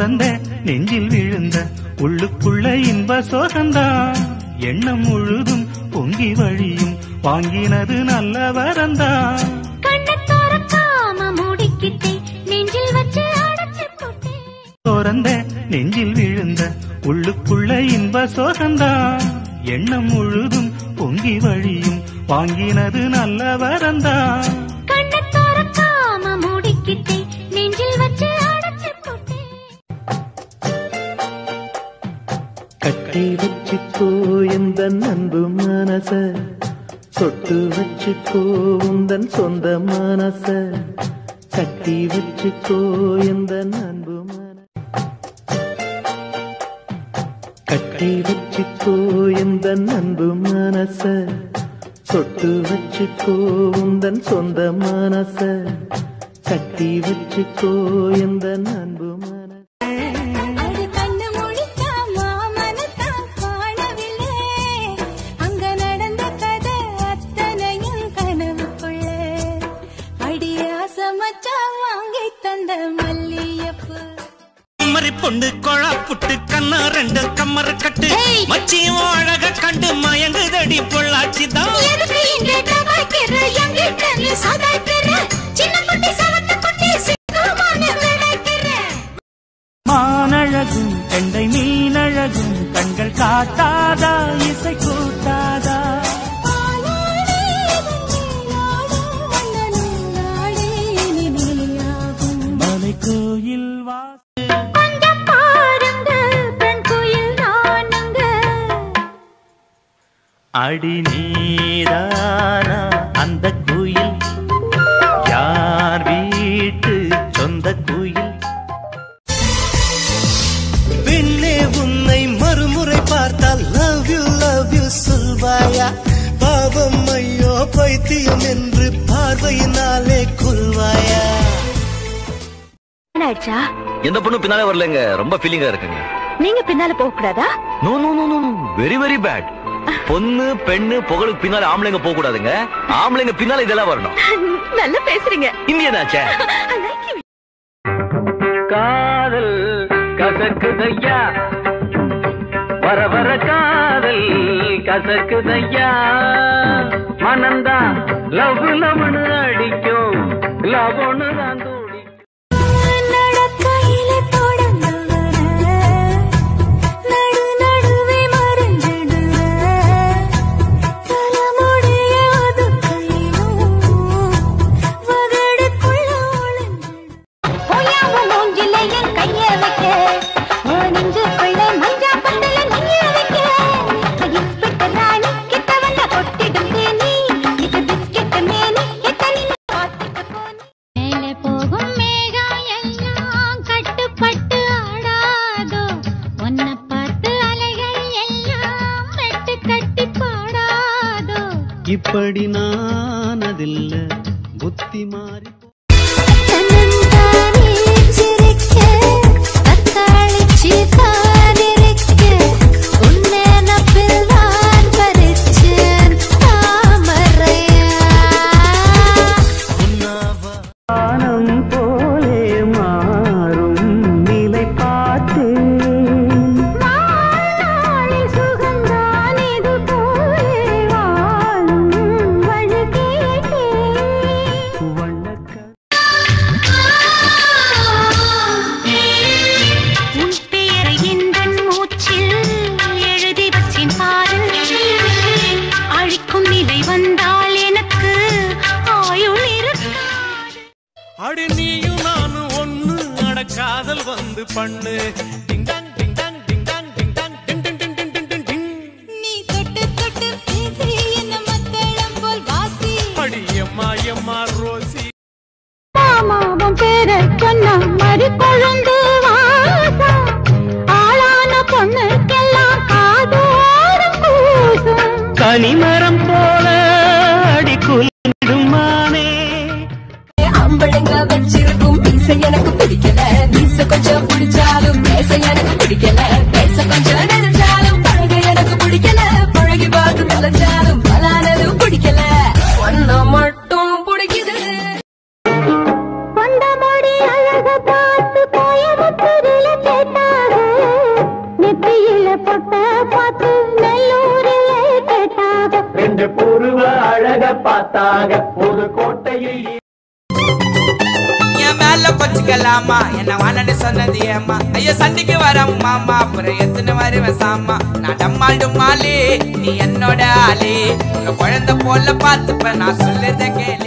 துறந்த நெஞ்சில் விழுந்த உள்ளுக்குள்ள இன்ப சோகந்தான் எண்ணம் முழுதும் பொங்கி வழியும் வாங்கினது நல்ல வரந்தான் கண்ணை திறக்காம மூடிக்கிட்டேன் நெஞ்சில் வச்சு அடைச்சு போட்டேன் துறந்த நெஞ்சில் விழுந்த உள்ளுக்குள்ள இன்ப சோகந்தான் எண்ணம் முழுதும் பொங்கி வழியும் வாங்கினது நல்ல வரந்தான் கண்ணை திறக்காம மூடிக்கிட்டேன் நெஞ்சில் வச்சு அடைச்சு போட்டேன் கட்டி வச்சுக்கோ இந்த அன்பு மனச தொட்டு வச்சுக்கோ உந்தன் சொந்த மனச கட்டி வச்சுக்கோ இந்த அன்பு மன கட்டி வச்சுக்கோ இந்த அன்பு மனச தொட்டு வச்சுக்கோ உந்தன் சொந்த மனச கட்டி வச்சுக்கோ இந்த அன்பு மன அது கண்ணு முழிச்சா மாமனத்தான் காணவில்லை அங்க நடந்த கதை அத்தனையும் கனவுக்குள்ளே அடியாச மச்சா வாங்கி தந்த மல்லியப்பு கம்மரி பொண்ணு கொழா புட்டு கண்ணா ரெண்டு கம்மர கட்டு ஏய். மச்சியும் அழக கண்டு மயங்குதடி பொள்ளாச்சி தான் எதுக்கு இங்க டபாய்க்கிற எங்கிட்ட நீ சதாய்க்கிற சின்ன குட்டி சவத்த குட்டி சிங்கமான விளைக்கிற மானழகும் கண்டை மீனழகும் கண்கள் காட்டாதா இசை கூட்டாதா மலை கோயில் வா கொஞ்சம் பாருங்க பெண் குயில் நானுங்க அடி நீதானா அந்த குயில் யார் வீட்டு சொந்த குயில் பெண்ணே உன்னை மறுமுறை பார்த்தால் லவ் யூ லவ் யூ சொல்வாயா பாவம் ஐயோ பைத்தியம் என்று பார்வையினாலே கொள்வாயா என்னாச்சா எந்த பொண்ணு பின்னாலே வரலங்க ரொம்ப ஃபீலிங்கா இருக்குங்க நீங்க பின்னால போக கூடாதா no no no no very very bad பொண்ணு பெண்ணு புகழுக்கு பின்னால ஆம்பளைங்க போக கூடாதுங்க ஆம்பளைங்க பின்னால இதெல்லாம் வரணும் நல்லா பேசுறீங்க இந்தியனாச்சே காதல் கசக்குதையா வர வர காதல் கசக்குதையா மனந்தா லவ் லவ்னு அடிக்கும் லவ்னு தான் நடக்கையிலே தொடங்குற நடு நடுவே மறைஞ்சிடுற தலைமுடிய ஒதுக்கையிலும் வகடுக்குள்ள ஒளிஞ்சிடு போயாவ மூஞ்சில என் கைய வைக்க உன் நெஞ்சுக்குள்ள மஞ்சா பந்தல நீய வைக்க இன்ஸ்பெக்டர் ராணி கிட்ட வந்த கொட்டிடும் தேனி இது பிஸ்கெட் மேனி எத்தனை பார்த்துட்டு போனி மேலே போகும் மேகம் எல்லாம் கட்டுப்பட்டு ஆடாதோ உன்னை பார்த்து அலைகள் எல்லாம் மெட்டு கட்டி பாடாதோ இப்படி நானதில்ல புத்தி மாறி தன்னந்தானே சிரிக்க தத்தாளிச்சு காதிருக்க உன் நினப்பில் நான் பறிச்சேன் தாமரையா வானம் போலே மாறும் நிலை பார்த்தேன் நாளில் சுகந்தான் இது போலே வாழும் வழி கேட்டேன் வண்ணக்க உன் பெயரை எந்தன் மூச்சில் எழுதி வச்சேன் பாரு அழிக்கும் நிலை வந்தால் எனக்கு ஆயுள் இருக்காது அடி நீயும் நானும் ஒண்ணு அட காதல் வந்து பண்ணு ding dong ding dong ding dong ding dong ding ding ding ding ding ding ding நீ தொட்டு தொட்டு பேசி என்ன மத்தளம் போல் வாசி அடி எம்மா எம்மா ரோசி மாமாவும் பேரை சொன்ன மறு கொழுந்து வாசம் ஆளான பொண்ணுக்கெல்லாம் காதோரம் கூசும் கனிமரம் போல அடி குலிடும் மானே ஆம்பளைங்க வச்சிருக்கும் மீச எனக்கு பிடிக்கல மீச கொஞ்சம் பிடிச்சாலும் பேச எனக்கு பிடிக்கல பேச கொஞ்சம் நெருஞ்சாலும் பழக எனக்கு பிடிக்கல பழகி பார்த்து தொலைஞ்சாலும் பலானதும் பிடிக்கல ஒன்ன மட்டும் பிடிக்குது கொண்ட மொழி அழக பார்த்து கோயம்புத்தூரில் அந்த புருவ அழக பார்த்தாக ஒரு கோட்டையில் என் மேல கொச்சுக்கலாமா என்ன வானடி சொன்னது ஏமா ஐயோ சண்டைக்கு வர மாமா அப்புறம் எத்தனை வருவேன் சாமா நான் டம்மாள் டும்மாலி நீ என்னோட ஆளி உன்னை குழந்தை போல பார்த்துப்ப நான் சொல்லுறத கேளு